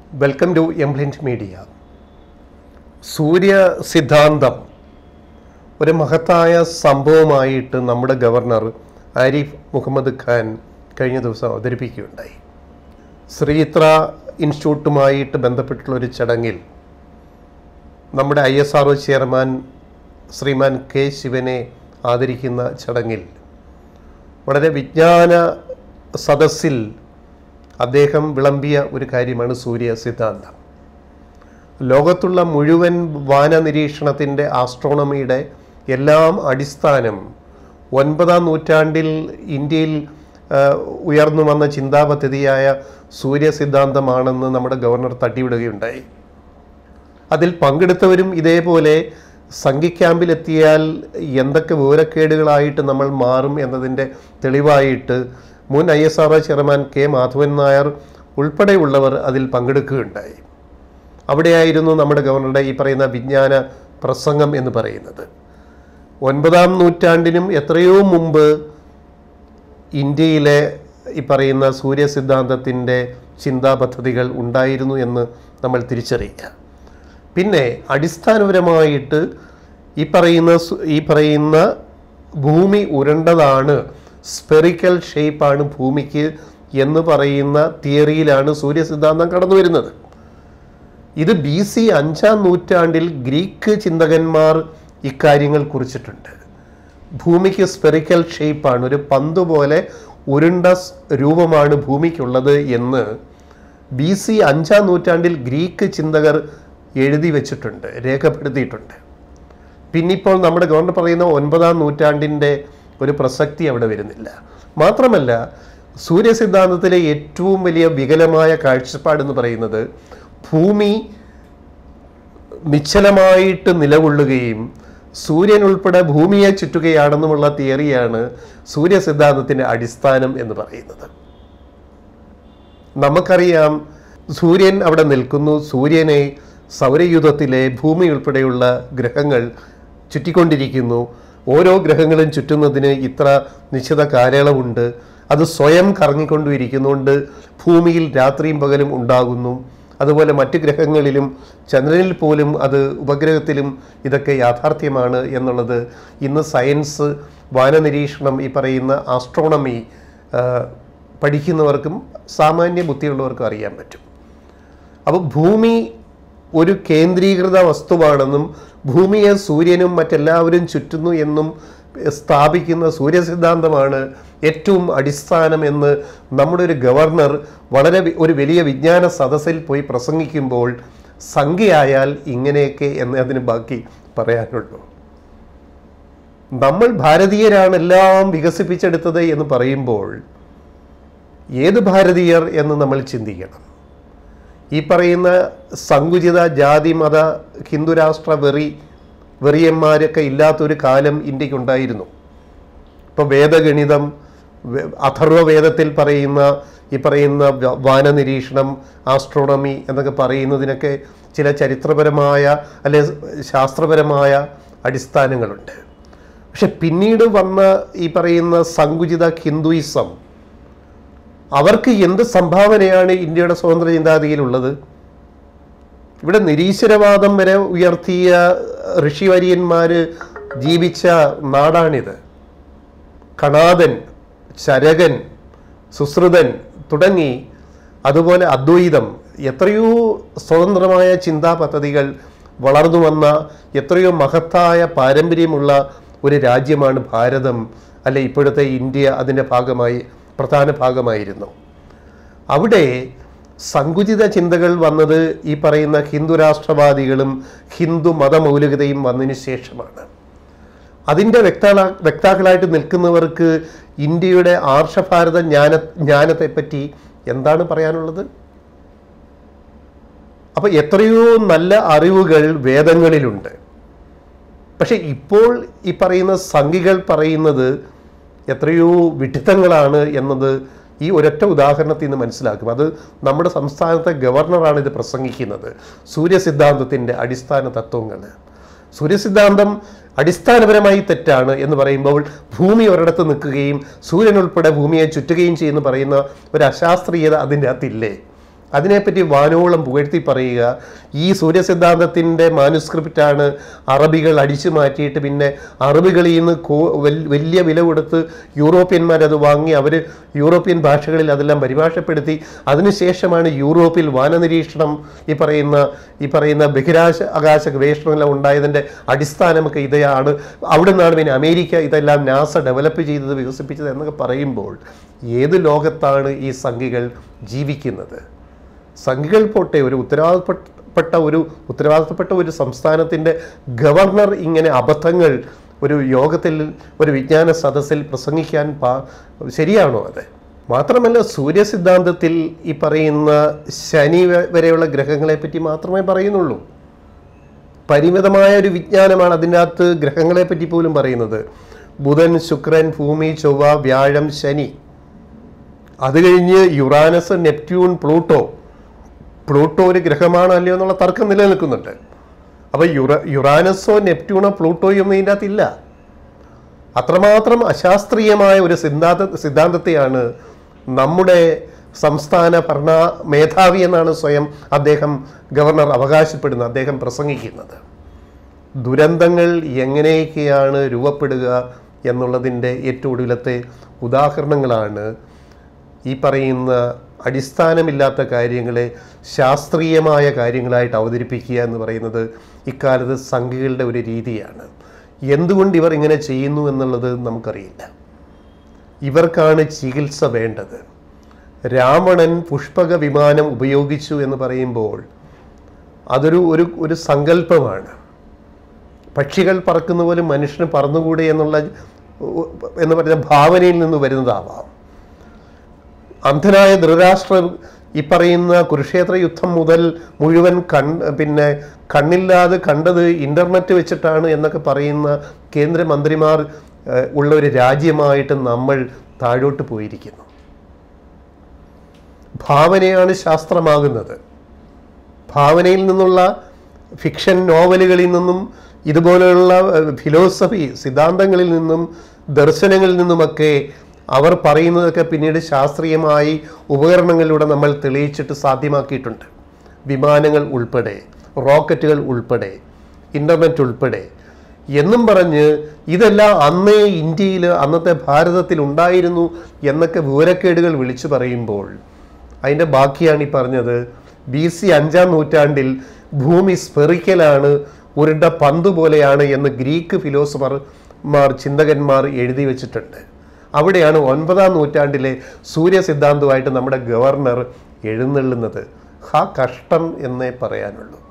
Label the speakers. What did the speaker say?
Speaker 1: welcome to എംപ്ലിൻറ്റ് media സൂര്യ സിദ്ധാന്തം ഒരു മഹത്തായ സംഭവമായിട്ട് നമ്മുടെ ഗവർണർ ആരിഫ് മുഹമ്മദ് ഖാൻ കഴിഞ്ഞ ദിവസം അവതരിപ്പിക്കുകയുണ്ടായി ശ്രീത്ര ഇൻസ്റ്റിറ്റ്യൂട്ടുമായിട്ട് ബന്ധപ്പെട്ടുള്ള ഒരു ചടങ്ങിൽ നമ്മുടെ I S R chairman Shriman K ശിവനെ ആദരിക്കുന്ന ചടങ്ങിൽ വളരെ വിജ്ഞാന സദസ്സിൽ അദ്ദേഹം വിളമ്പിയ ഒരു കാര്യമാണ് സൂര്യ സിദ്ധാന്തം ലോകത്തുള്ള മുഴുവൻ വാന നിരീക്ഷണത്തിൻ്റെ ആസ്ട്രോണമിയുടെ എല്ലാം അടിസ്ഥാനം ഒൻപതാം നൂറ്റാണ്ടിൽ ഇന്ത്യയിൽ ആ, ഉയർന്നു വന്ന ചിന്താപദ്ധതിയായ സൂര്യ സിദ്ധാന്തമാണെന്ന് നമ്മുടെ ഗവർണർ തട്ടിവിടുകയുണ്ടായി അതിൽ പങ്കെടുത്തവരും ഇതേപോലെ സംഘി ക്യാമ്പിലെത്തിയാൽ എന്തൊക്കെ വിവരക്കേടുകളായിട്ട് നമ്മൾ മാറും എന്നതിൻ്റെ തെളിവായിട്ട് മുൻ I S R chairman K Madhavan Nair ഉൾപ്പെടെയുള്ളവർ അതിൽ പങ്കെടുക്കുകയുണ്ടായി അവിടെയായിരുന്നു നമ്മുടെ ഗവർണറുടെ ഈ പറയുന്ന വിജ്ഞാന പ്രസംഗം എന്ന് പറയുന്നത് ഒൻപതാം നൂറ്റാണ്ടിനും എത്രയോ മുമ്പ് ഇന്ത്യയിലെ ഈ പറയുന്ന സൂര്യ സിദ്ധാന്തത്തിൻ്റെ ചിന്താ പദ്ധതികൾ ഉണ്ടായിരുന്നു എന്ന് നമ്മൾ തിരിച്ചറിയുക പിന്നെ അടിസ്ഥാനപരമായിട്ട് ഈ പറയുന്ന സു- ഈ പറയുന്ന ഭൂമി ഉരുണ്ടതാണ് സ്പെറിക്കൽ ഷേപ്പാണ് ഭൂമിക്ക് എന്ന് പറയുന്ന തിയറിയിലാണ് സൂര്യ സിദ്ധാന്തം കടന്നു വരുന്നത് ഇത് ബി സി അഞ്ചാം നൂറ്റാണ്ടിൽ ഗ്രീക്ക് ചിന്തകന്മാർ ഇക്കാര്യങ്ങൾ കുറിച്ചിട്ടുണ്ട് ഭൂമിക്ക് സ്പെറിക്കൽ ഷേപ്പാണ് ഒരു പന്ത് പോലെ ഉരുണ്ട സ് രൂപമാണ് ഭൂമിക്കുള്ളത് എന്ന് ബി സി അഞ്ചാം നൂറ്റാണ്ടിൽ ഗ്രീക്ക് ചിന്തകർ എഴുതി വെച്ചിട്ടുണ്ട് രേഖപ്പെടുത്തിയിട്ടുണ്ട് പിന്നിപ്പോൾ നമ്മുടെ ഗവർണർ പറയുന്ന ഒൻപതാം നൂറ്റാണ്ടിൻ്റെ ഒരു പ്രസക്തി അവിടെ വരുന്നില്ല മാത്രമല്ല സൂര്യ സിദ്ധാന്തത്തിലെ ഏറ്റവും വലിയ വികലമായ കാഴ്ചപ്പാടെന്ന് പറയുന്നത് ഭൂമി നിശ്ചലമായിട്ട് നിലകൊള്ളുകയും സൂര്യൻ ഉൾപ്പെടെ ഭൂമിയെ ചുറ്റുകയാണെന്നുമുള്ള തിയറിയാണ് സൂര്യ സിദ്ധാന്തത്തിൻ്റെ അടിസ്ഥാനം എന്ന് പറയുന്നത് നമുക്കറിയാം സൂര്യൻ അവിടെ നിൽക്കുന്നു സൂര്യനെ സൗരയൂഥത്തിലെ ഭൂമി ഉൾപ്പെടെയുള്ള ഗ്രഹങ്ങൾ ചുറ്റിക്കൊണ്ടിരിക്കുന്നു ഓരോ ഗ്രഹങ്ങളും ചുറ്റുന്നതിന് ഇത്ര നിശ്ചിത കാലയളവുണ്ട് അത് സ്വയം കറങ്ങിക്കൊണ്ടിരിക്കുന്നുകൊണ്ട് ഭൂമിയിൽ രാത്രിയും പകലും ഉണ്ടാകുന്നു അതുപോലെ മറ്റ് ഗ്രഹങ്ങളിലും ചന്ദ്രനിൽ പോലും അത് ഉപഗ്രഹത്തിലും ഇതൊക്കെ യാഥാർത്ഥ്യമാണ് എന്നുള്ളത് ഇന്ന് സയൻസ് വാനനിരീക്ഷണം ഈ പറയുന്ന ആസ്ട്രോണമി ആ, പഠിക്കുന്നവർക്കും സാമാന്യ ബുദ്ധിയുള്ളവർക്കും അറിയാൻ പറ്റും അപ്പോൾ ഭൂമി ഒരു കേന്ദ്രീകൃത വസ്തുവാണെന്നും ഭൂമിയെ സൂര്യനും മറ്റെല്ലാവരും ചുറ്റുന്നു എന്നും സ്ഥാപിക്കുന്ന സൂര്യസിദ്ധാന്തമാണ് ഏറ്റവും അടിസ്ഥാനം എന്ന് നമ്മുടെ ഒരു ഗവർണർ വളരെ വി- ഒരു വലിയ വിജ്ഞാന സദസ്സിൽ പോയി പ്രസംഗിക്കുമ്പോൾ സംഖ്യയായാൽ ഇങ്ങനെയൊക്കെ എന്ന് അതിന് ബാക്കി പറയാനുള്ളൂ നമ്മൾ ഭാരതീയരാണ് എല്ലാം വികസിപ്പിച്ചെടുത്തത് എന്ന് പറയുമ്പോൾ ഏത് ഭാരതീയർ എന്ന് നമ്മൾ ചിന്തിക്കണം ഈ പറയുന്ന സങ്കുചിത ജാതി മത ഹിന്ദുരാഷ്ട്ര വെറി വെറിയന്മാരൊക്കെ ഇല്ലാത്തൊരു കാലം ഇന്ത്യക്കുണ്ടായിരുന്നു ഇപ്പോൾ വേദഗണിതം വേ- അഥർവവേദത്തിൽ പറയുന്ന ഈ പറയുന്ന വ- വാനനിരീക്ഷണം ആസ്ട്രോണമി എന്നൊക്കെ പറയുന്നതിനൊക്കെ ചില ചരിത്രപരമായ അല്ലെ ശാസ്ത്രപരമായ അടിസ്ഥാനങ്ങളുണ്ട് പക്ഷെ പിന്നീട് വന്ന ഈ പറയുന്ന സങ്കുചിത ഹിന്ദുയിസം അവർക്ക് എന്ത് സംഭാവനയാണ് ഇന്ത്യയുടെ സ്വതന്ത്ര ചിന്താഗതിയിലുള്ളത് ഇവിടെ നിരീശ്വരവാദം വരെ ഉയർത്തിയ ഋഷിവര്യന്മാർ ജീവിച്ച നാടാണിത് കണാദൻ ചരകൻ സുശ്രുതൻ തുടങ്ങി അതുപോലെ അദ്വൈതം എത്രയോ സ്വതന്ത്രമായ ചിന്താ പദ്ധതികൾ വളർന്നു വന്ന എത്രയോ മഹത്തായ പാരമ്പര്യമുള്ള ഒരു രാജ്യമാണ് ഭാരതം അല്ലെ ഇപ്പോഴത്തെ ഇന്ത്യ അതിൻ്റെ ഭാഗമായി പ്രധാന ഭാഗമായിരുന്നു അവിടെ സങ്കുചിത ചിന്തകൾ വന്നത് ഈ പറയുന്ന ഹിന്ദു രാഷ്ട്രവാദികളും ഹിന്ദു മതമൗലികതയും വന്നതിന് ശേഷമാണ് അതിൻ്റെ വ്യക്താള വ്യക്താക്കളായിട്ട് നിൽക്കുന്നവർക്ക് ഇന്ത്യയുടെ ആർഷഭാരത ജ്ഞാന ജ്ഞാനത്തെപ്പറ്റി എന്താണ് പറയാനുള്ളത് അപ്പോൾ എത്രയോ നല്ല അറിവുകൾ വേദങ്ങളിലുണ്ട് പക്ഷെ ഇപ്പോൾ ഈ പറയുന്ന സംഘികൾ പറയുന്നത് എത്രയോ വിഡിത്തങ്ങളാണ് എന്നത് ഈ ഒരൊറ്റ ഉദാഹരണത്തിൽ നിന്ന് മനസ്സിലാക്കും അത് നമ്മുടെ സംസ്ഥാനത്തെ ഗവർണറാണ് ഇത് പ്രസംഗിക്കുന്നത് സൂര്യസിദ്ധാന്തത്തിൻ്റെ അടിസ്ഥാന തത്വങ്ങൾ സൂര്യസിദ്ധാന്തം അടിസ്ഥാനപരമായി തെറ്റാണ് എന്ന് പറയുമ്പോൾ ഭൂമി ഒരിടത്ത് നിൽക്കുകയും സൂര്യൻ ഉൾപ്പെടെ ഭൂമിയെ ചുറ്റുകയും ചെയ്യുന്നു പറയുന്ന ഒരു അശാസ്ത്രീയത അതിൻ്റെ അകത്തില്ലേ അതിനെപ്പറ്റി വാനോളം പുകഴ്ത്തി പറയുക ഈ സൂര്യസിദ്ധാന്തത്തിൻ്റെ മാനുസ്ക്രിപ്റ്റാണ് അറബികൾ അടിച്ചു മാറ്റിയിട്ട് പിന്നെ അറബികളിൽ നിന്ന് കോ വൽ- വലിയ വില കൊടുത്ത് യൂറോപ്യന്മാരത് വാങ്ങി അവർ യൂറോപ്യൻ ഭാഷകളിൽ അതെല്ലാം പരിഭാഷപ്പെടുത്തി അതിനുശേഷമാണ് യൂറോപ്പിൽ വാനനിരീക്ഷണം ഈ പറയുന്ന ഈ പറയുന്ന ബഹിരാശ ആകാശ ഗവേഷണമെല്ലാം ഉണ്ടായതിൻ്റെ അടിസ്ഥാനമൊക്കെ ഇതാണ് അവിടെ നിന്നാണ് പിന്നെ അമേരിക്ക ഇതെല്ലാം നാസ ഡെവലപ്പ് ചെയ്തത് വികസിപ്പിച്ചത് എന്നൊക്കെ പറയുമ്പോൾ ഏത് ലോകത്താണ് ഈ സംഘികൾ ജീവിക്കുന്നത് സംഘികൾ പോട്ടെ ഒരു ഉത്തരവാദപ്പെട്ട ഒരു ഉത്തരവാദിത്തപ്പെട്ട ഒരു സംസ്ഥാനത്തിൻ്റെ ഗവർണർ ഇങ്ങനെ അബദ്ധങ്ങൾ ഒരു യോഗത്തിൽ ഒരു വിജ്ഞാന സദസ്സിൽ പ്രസംഗിക്കാൻ പാ ശരിയാണോ അത് മാത്രമല്ല സൂര്യസിദ്ധാന്തത്തിൽ ഈ പറയുന്ന ശനി വ- വരെയുള്ള ഗ്രഹങ്ങളെ പറ്റി മാത്രമേ പറയുന്നുള്ളൂ പരിമിതമായ ഒരു വിജ്ഞാനമാണ് അതിൻ്റെ അകത്ത് ഗ്രഹങ്ങളെ പറ്റി പോലും പറയുന്നത് ബുധൻ ശുക്രൻ ഭൂമി ചൊവ്വ വ്യാഴം ശനി അത് കഴിഞ്ഞ് യുറാനസ് നെപ്റ്റ്യൂൺ പ്ലൂട്ടോ പ്ലൂട്ടോ ഒരു ഗ്രഹമാണോ അല്ലയോ എന്നുള്ള തർക്കം നിലനിൽക്കുന്നുണ്ട് അപ്പോൾ യുറ യുറാനസോ നെപ്റ്റ്യൂണോ പ്ലൂട്ടോയോ ഒന്നും ഇതിൻ്റെ അകത്തില്ല അത്രമാത്രം അശാസ്ത്രീയമായ ഒരു സിദ്ധാന്ത സിദ്ധാന്തത്തെയാണ് നമ്മുടെ സംസ്ഥാന ഭരണ മേധാവി എന്നാണ് സ്വയം അദ്ദേഹം ഗവർണർ അവകാശപ്പെടുന്നത് അദ്ദേഹം പ്രസംഗിക്കുന്നത് ദുരന്തങ്ങൾ എങ്ങനെയൊക്കെയാണ് രൂപപ്പെടുക എന്നുള്ളതിൻ്റെ ഏറ്റവും ഒടുവിലത്തെ ഉദാഹരണങ്ങളാണ് ഈ പറയുന്ന അടിസ്ഥാനമില്ലാത്ത കാര്യങ്ങളെ ശാസ്ത്രീയമായ കാര്യങ്ങളായിട്ട് അവതരിപ്പിക്കുക എന്ന് പറയുന്നത് ഇക്കാലത്ത് സംഘികളുടെ ഒരു രീതിയാണ് എന്തുകൊണ്ട് ഇവർ ഇങ്ങനെ ചെയ്യുന്നു എന്നുള്ളത് നമുക്കറിയില്ല ഇവർക്കാണ് ചികിത്സ വേണ്ടത് രാവണൻ പുഷ്പക വിമാനം ഉപയോഗിച്ചു എന്ന് പറയുമ്പോൾ അതൊരു ഒരു ഒരു സങ്കല്പമാണ് പക്ഷികൾ പറക്കുന്ന പോലെ മനുഷ്യന് പറന്നുകൂടെ എന്നുള്ള എന്ന് പറയുന്ന ഭാവനയിൽ നിന്ന് വരുന്നതാവാം അന്ധനായ ധൃതരാഷ്ട്രർ ഈ പറയുന്ന കുരുക്ഷേത്ര യുദ്ധം മുതൽ മുഴുവൻ കൺ പിന്നെ കണ്ണില്ലാതെ കണ്ടത് ഇൻ്റർനെറ്റ് വെച്ചിട്ടാണ് എന്നൊക്കെ പറയുന്ന കേന്ദ്രമന്ത്രിമാർ ഏഹ്, ഉള്ള ഒരു രാജ്യമായിട്ട് നമ്മൾ താഴോട്ട് പോയിരിക്കുന്നു ഭാവനയാണ് ശാസ്ത്രമാകുന്നത് ഭാവനയിൽ നിന്നുള്ള ഫിക്ഷൻ നോവലുകളിൽ നിന്നും ഇതുപോലെയുള്ള ഏഹ്, ഫിലോസഫി സിദ്ധാന്തങ്ങളിൽ നിന്നും ദർശനങ്ങളിൽ നിന്നുമൊക്കെ അവർ പറയുന്നതൊക്കെ പിന്നീട് ശാസ്ത്രീയമായി ഉപകരണങ്ങളിലൂടെ നമ്മൾ തെളിയിച്ചിട്ട് സാധ്യമാക്കിയിട്ടുണ്ട് വിമാനങ്ങൾ ഉൾപ്പെടെ റോക്കറ്റുകൾ ഉൾപ്പെടെ ഇൻ്റർനെറ്റ് ഉൾപ്പെടെ എന്നും പറഞ്ഞ് ഇതെല്ലാം അന്നേ ഇന്ത്യയിൽ അന്നത്തെ ഭാരതത്തിൽ ഉണ്ടായിരുന്നു എന്നൊക്കെ വിവരക്കേടുകൾ വിളിച്ചു പറയുമ്പോൾ അതിൻ്റെ ബാക്കിയാണ് ഈ പറഞ്ഞത് ബി സി അഞ്ചാം നൂറ്റാണ്ടിൽ ഭൂമി സ്ഫെറിക്കലാണ് ഉരുണ്ട പന്ത് പോലെയാണ് എന്ന് ഗ്രീക്ക് ഫിലോസഫർമാർ ചിന്തകന്മാർ എഴുതി വെച്ചിട്ടുണ്ട് അവിടെയാണ് ഒൻപതാം നൂറ്റാണ്ടിലെ സൂര്യ സിദ്ധാന്തമായിട്ട് നമ്മുടെ ഗവർണർ എഴുന്നള്ളുന്നത് ഹാ കഷ്ടം എന്നേ പറയാനുള്ളൂ